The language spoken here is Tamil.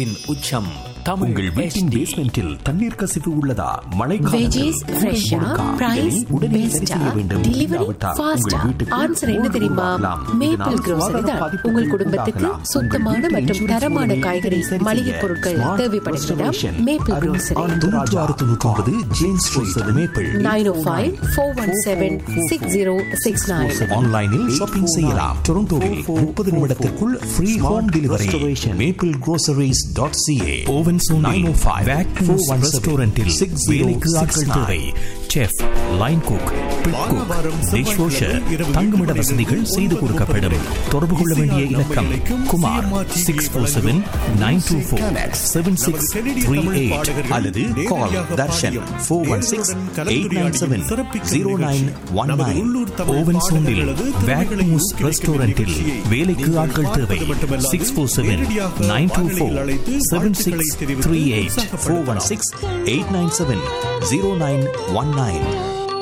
வரலாற்றின் உச்சம் தமிழ் உங்கள் வீட்டின் HD. பேஸ்மெண்டில் தண்ணீர் கசிவு உள்ளதா Veggies fresh ஆ? Price best ஆ? Delivery fast ஆ? Answer என்ன தெரியுமா? Maple Grocery தான். உங்கள் குடும்பத்துக்கு சுத்தமான மற்றும் தரமான காய்கறி, மளிகை பொருட்கள் தேவைப்படுகிறதா? Maple Grocery. தொண்ணூற்று ஆறு தொண்ணூற்றி ஒன்பது ஜேம்ஸ் ஸ்ட்ரீட் மேப்பிள் 905-417-6069. ஆன்லைனில் ஷாப்பிங் செய்யலாம் டொரண்டோவில் முப்பது நிமிடத்திற்குள் free home delivery Maple Groceries dot CA Owen சோண்டில் நைன் ஓ ஃபைவ் வேக்யூம்ஸ் ரெஸ்டாரண்டில் சிக்ஸ் வேலைக்கு ஆட்கள் தேவை செஃப் லைன் குக் பிட் குக் டிஷ் வாஷர் தங்குமிட வசதிகள் செய்து கொடுக்கப்படும் தொடர்பு கொள்ள வேண்டிய இலக்கம் Kumar six four seven nine two four seven six three eight அல்லது call Darshan four one six eight nine seven zero nine one nine Owen சோண்டில் வேக்யூம்ஸ் ரெஸ்டாரண்டில் வேலைக்கு ஆட்கள் தேவை six four seven nine two four seven six three eight four one six eight nine seven zero nine one nine